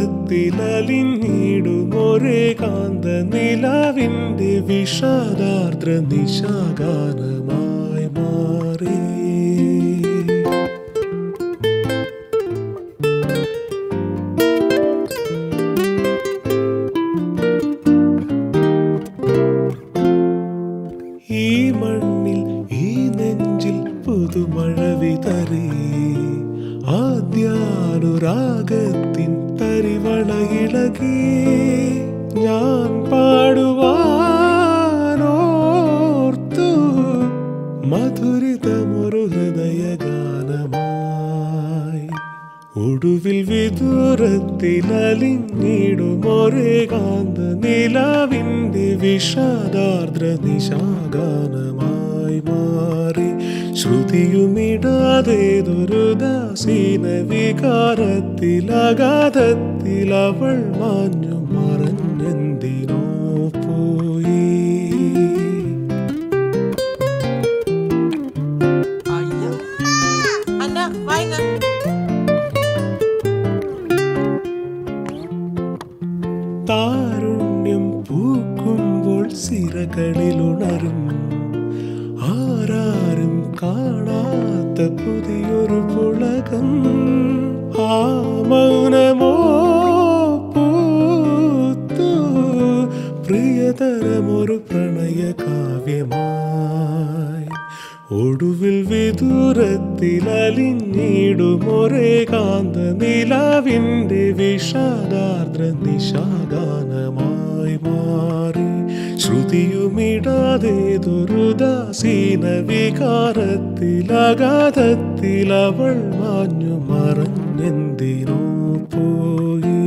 വിദൂരത്തിലലിഞ്ഞിടും ഒരേ കാന്ത നിലാവിൻ്റെ വിഷാദാർദ്ര നിശാഗാനമായി മാറി ഈ മണ്ണിൽ ഈ നെഞ്ചിൽ പുതുമഴ വിതറി ആദ്യാനുരാഗത്തിൻ തരിവളയിളകി ഞാൻ പാടുവാനോർത്തു മധുരിതമൊരു ഹൃദയഗാനമായി ഒടുവിൽ വിദൂരത്തിലലിഞ്ഞിടും ഒരേ കാന്ത നിലാവിൻ്റെ വിഷാദാർദ്ര നിശാഗാനമായി മാറി ശ്രുതിയുമിടാതെ ദുരുദാസീന വികാരത്തിൽ അഗാധത്തിൽ അവൾ മാഞ്ഞു മറഞ്ഞെന്തിനോ പോയി അയ്യോ അന്ന വായിങ്ങ താരുണ്യം പൂക്കുമ്പോൾ സിരകളിലുണരും ആരാരും കാണാത്ത പുതിയൊരു പുളകം ആ മൗനമോ പൂത്തു പ്രിയതരമൊരു പ്രണയ കാവ്യമായി ഒടുവിൽ വിദൂരത്തിലലിഞ്ഞിടും ഒരേ കാന്ത നിലാവിൻ്റെ വിഷാദാർദ്ര നിശാഗാനമായി മാറി ശ്രുതിയുമിടാതെ ദുരുദാസീന വികാരത്തിൽ അഗാധത്തിൽ അവൾ മാഞ്ഞു മറഞ്ഞെന്തിനോ പോയി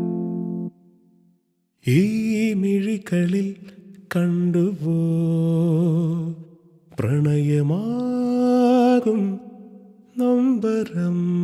ഈ മിഴികളിൽ കണ്ടുപോ പ്രണയമാകും നൊമ്പരം